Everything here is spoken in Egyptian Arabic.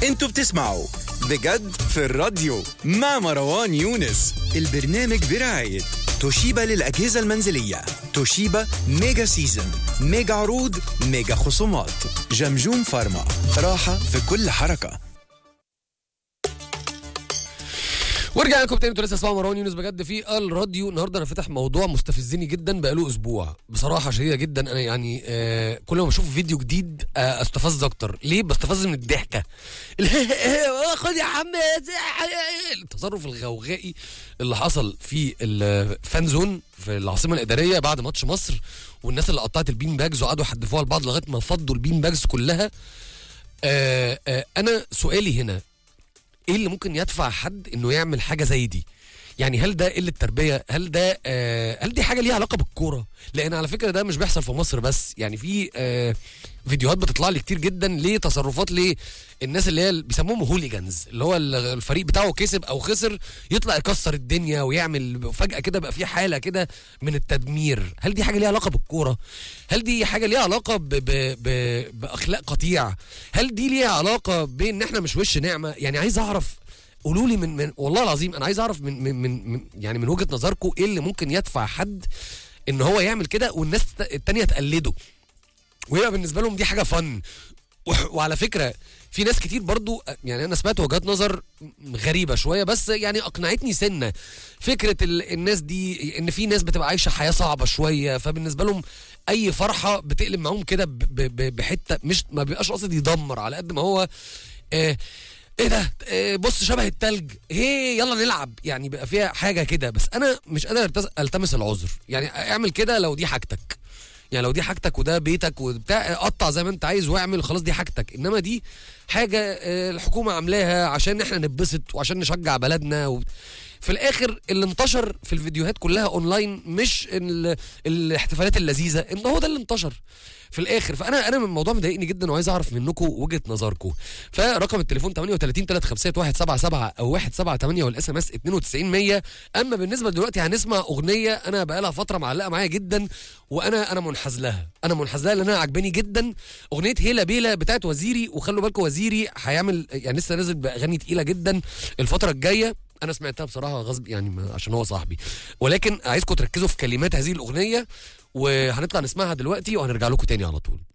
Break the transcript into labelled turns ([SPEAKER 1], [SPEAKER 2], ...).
[SPEAKER 1] انتوا بتسمعوا بجد في الراديو مع مروان يونس البرنامج برعاية توشيبا للأجهزة المنزلية توشيبا ميجا سيزن ميجا عروض ميجا خصومات جمجوم فارما راحة في كل حركة
[SPEAKER 2] ورجعنا لكم تاني انتوا لسه اسمعوا مروان يونس بجد في الراديو النهارده انا فاتح موضوع مستفزني جدا بقاله اسبوع بصراحه شديده جدا انا يعني آه كل ما بشوف فيديو جديد آه استفز اكتر ليه بستفز من الضحكه خد يا عم التصرف الغوغائي اللي حصل في الفان زون في العاصمه الاداريه بعد ماتش مصر والناس اللي قطعت البين باجز وقعدوا يحدفوها لبعض لغايه ما فضوا البين باجز كلها آه آه انا سؤالي هنا ايه اللي ممكن يدفع حد انه يعمل حاجه زي دي يعني هل ده قله تربيه هل ده آه هل دي حاجه ليها علاقه بالكوره لان على فكره ده مش بيحصل في مصر بس يعني في آه فيديوهات بتطلع لي كتير جدا لتصرفات للناس اللي هي بيسموهم هوليجانز اللي هو الفريق بتاعه كسب او خسر يطلع يكسر الدنيا ويعمل فجاه كده بقى في حاله كده من التدمير هل دي حاجه ليها علاقه بالكوره هل دي حاجه ليها علاقه ب ب ب باخلاق قطيع هل دي ليها علاقه بان احنا مش وش نعمه يعني عايز اعرف قولوا لي من من والله العظيم انا عايز اعرف من من من, من يعني من وجهه نظركم ايه اللي ممكن يدفع حد ان هو يعمل كده والناس التانية تقلده ويبقى بالنسبه لهم دي حاجه فن وعلى فكره في ناس كتير برضو يعني انا سمعت وجهات نظر غريبه شويه بس يعني اقنعتني سنه فكره الناس دي ان في ناس بتبقى عايشه حياه صعبه شويه فبالنسبه لهم اي فرحه بتقلب معاهم كده بحته مش ما بيبقاش قصد يدمر على قد ما هو آه ايه ده إيه بص شبه التلج هي يلا نلعب يعني بقى فيها حاجه كده بس انا مش قادر التمس العذر يعني اعمل كده لو دي حاجتك يعني لو دي حاجتك وده بيتك وبتاع قطع زي ما انت عايز واعمل خلاص دي حاجتك انما دي حاجه الحكومه عاملاها عشان احنا نتبسط وعشان نشجع بلدنا و... في الاخر اللي انتشر في الفيديوهات كلها اونلاين مش الاحتفالات اللذيذه ان هو ده اللي انتشر في الاخر فانا انا من الموضوع مضايقني جدا وعايز اعرف منكم وجهه نظركم فرقم التليفون 38 351 177 او 178 والاس ام اس 92100 اما بالنسبه دلوقتي هنسمع اغنيه انا بقى لها فتره معلقه معايا جدا وانا انا منحاز لها انا منحاز لها لان انا عجباني جدا اغنيه هيلا بيلا بتاعت وزيري وخلوا بالكم وزيري هيعمل يعني لسه نازل باغاني تقيله جدا الفتره الجايه انا سمعتها بصراحه غصب يعني عشان هو صاحبي ولكن عايزكم تركزوا في كلمات هذه الاغنيه وهنطلع نسمعها دلوقتي وهنرجع لكم تاني على طول